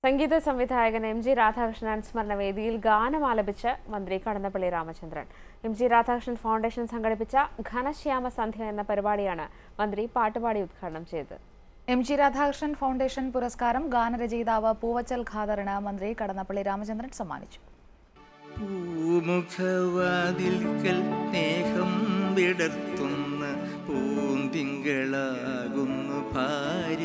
സംഗീത സംവിധായകൻ M G Radhakrishnan അനുസ്മരണ വേദിയിൽ ഗാനം ആലപിച്ച് മന്ത്രി Kadannappally Ramachandran M G Radhakrishnan foundation സംഘടിപ്പിച്ച ഘനശ്യാമ സന്ധ്യ എന്ന പരിപാടിയാണ് മന്ത്രി പാട്ടുപാടി ഉദ്ഘാടനം ചെയ്തത് എം ജി രാധാകൃഷ്ണൻ ഫൗണ്ടേഷൻ പുരസ്കാരം ഗാനരചയിതാവ് പൂവച്ചൽ ഖാദറിന് മന്ത്രി കടന്നപ്പള്ളി രാമചന്ദ്രൻ സമ്മാനിച്ചു പൂമുഖവാതിൽക്കൽ സ്നേഹം വിടർത്തുന്ന പൂന്തിങ്കളാകുന്നു ഭാര്യ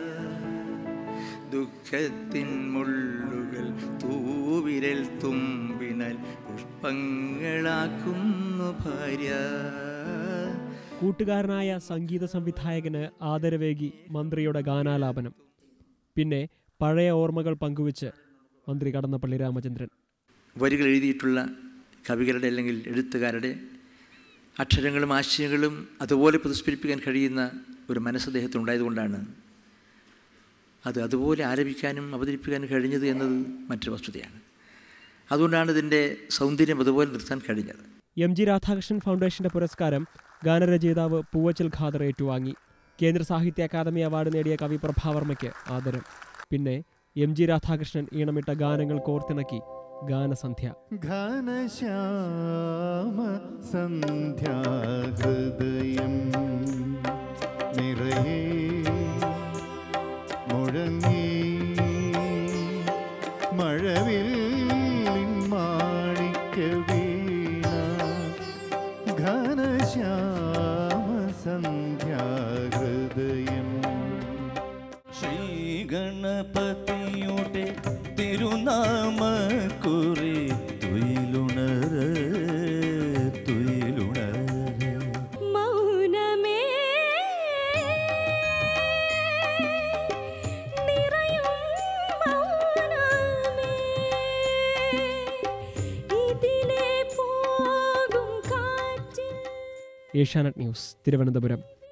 ദുഃഖത്തിൻ മുള്ളുകൾ തൂവിരൽ തുമ്പിനാൽ പുഷ്പങ്ങളാക്കുന്നു ഭാര്യ കൂട്ടുകാരനായ സംഗീത സംവിധായകന് ആദരവേകി മന്ത്രിയുടെ ഗാനാലാപനം പിന്നെ പഴയ ഓർമ്മകൾ പങ്കുവച്ച് മന്ത്രി കടന്നപ്പള്ളി രാമചന്ദ്രൻ വരികൾ എഴുതിയിട്ടുള്ള കവികളുടെ അല്ലെങ്കിൽ എഴുത്തുകാരുടെ അക്ഷരങ്ങളും ആശയങ്ങളും അതുപോലെ പ്രതിസ്ഫരിപ്പിക്കാൻ കഴിയുന്ന ഒരു മനസ്സ് അദ്ദേഹത്തിനുണ്ടായതുകൊണ്ടാണ് അത് അതുപോലെ ആലപിക്കാനും അവതരിപ്പിക്കാനും കഴിഞ്ഞത് എന്നത് മറ്റൊരു വസ്തുതയാണ് അതുകൊണ്ടാണ് ഇതിൻ്റെ സൗന്ദര്യം അതുപോലെ നിർത്താൻ കഴിഞ്ഞത് എം ജി രാധാകൃഷ്ണൻ ഫൗണ്ടേഷന്റെ പുരസ്കാരം ഗാനരചയിതാവ് പൂവച്ചൽ ഖാദർ ഏറ്റുവാങ്ങി കേന്ദ്ര സാഹിത്യ അക്കാദമി അവാർഡ് നേടിയ കവി പ്രഭാവർമ്മയ്ക്ക് ആദരം പിന്നെ എം ജി രാധാകൃഷ്ണൻ ഈണമിട്ട ഗാനങ്ങൾ കോർത്തിണക്കി ഗാനസന്ധ്യ ഘനശ്യാമ സന്ധ്യാഹൃദയം നിറയെ മുഴങ്ങി മഴവിൽ മാണിക്ക വീണ ഘനശ്യാമ സന്ധ്യാഹൃദയം ശ്രീഗണപതിയുടെ തിരുനാമക്കുറി തുയിലുണര തുയിലുണര മൗനമേ നിറയും മൗനമേ ഇതിലെ പോകും കാറ്റിൽ ഏഷ്യാനെറ്റ് ന്യൂസ് തിരുവനന്തപുരം